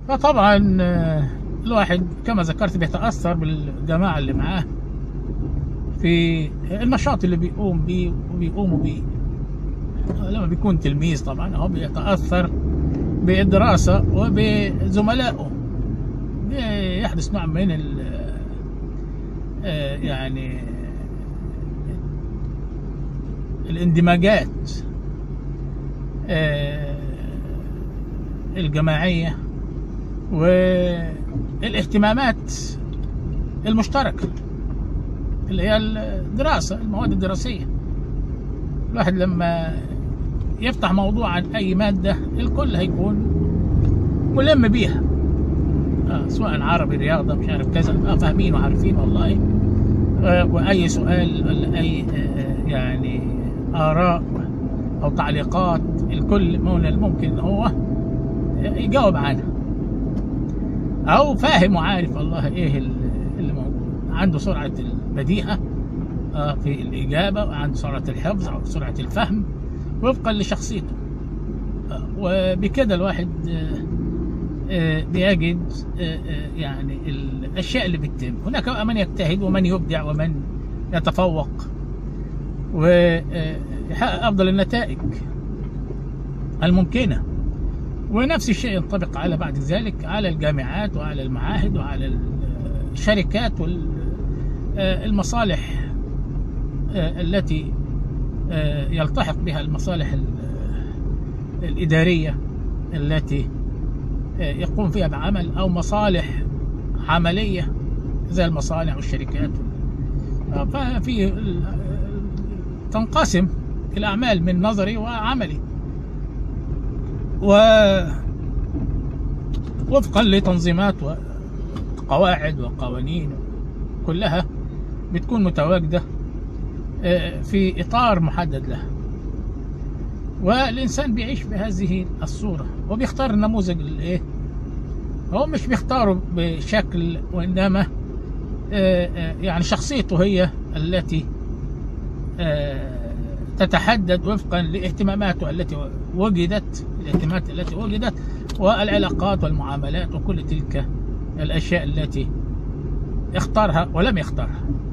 فطبعا آه، الواحد كما ذكرت بيتأثر بالجماعة اللي معاه في النشاط اللي بيقوم بيه وبيقوموا بيه لما بيكون تلميذ طبعا هو بيتأثر بالدراسة وبزملائه يحدث نوع من ال آه، يعني الاندماجات آه، الجماعية والاهتمامات المشتركة اللي هي الدراسة المواد الدراسية الواحد لما يفتح موضوع عن أي مادة الكل هيكون ملم بيها آه سواء عربي رياضة مش عارف كذا آه فاهمين وعارفين والله آه وأي سؤال ولا أي آه يعني آراء أو تعليقات الكل من الممكن هو يجاوب عنها أو فاهم وعارف والله إيه اللي موجود عنده سرعة البديهة آه في الإجابة وعنده سرعة الحفظ أو سرعة الفهم وفقا لشخصيته آه وبكده الواحد آه بيجد يعني الأشياء اللي بتتم هناك من يجتهد ومن يبدع ومن يتفوق ويحقق أفضل النتائج الممكنة ونفس الشيء ينطبق على بعد ذلك على الجامعات وعلى المعاهد وعلى الشركات والمصالح التي يلتحق بها المصالح الإدارية التي يقوم فيها بعمل أو مصالح عملية زي المصانع والشركات ففي تنقسم الأعمال من نظري وعملي و وفقا لتنظيمات وقواعد وقوانين كلها بتكون متواجدة في إطار محدد لها والإنسان بيعيش بهذه الصورة وبيختار النموذج الإيه هو مش بيختاره بشكل وإنما يعني شخصيته هي التي تتحدد وفقا لاهتماماته التي وجدت الاهتمامات التي وجدت والعلاقات والمعاملات وكل تلك الأشياء التي اختارها ولم يختارها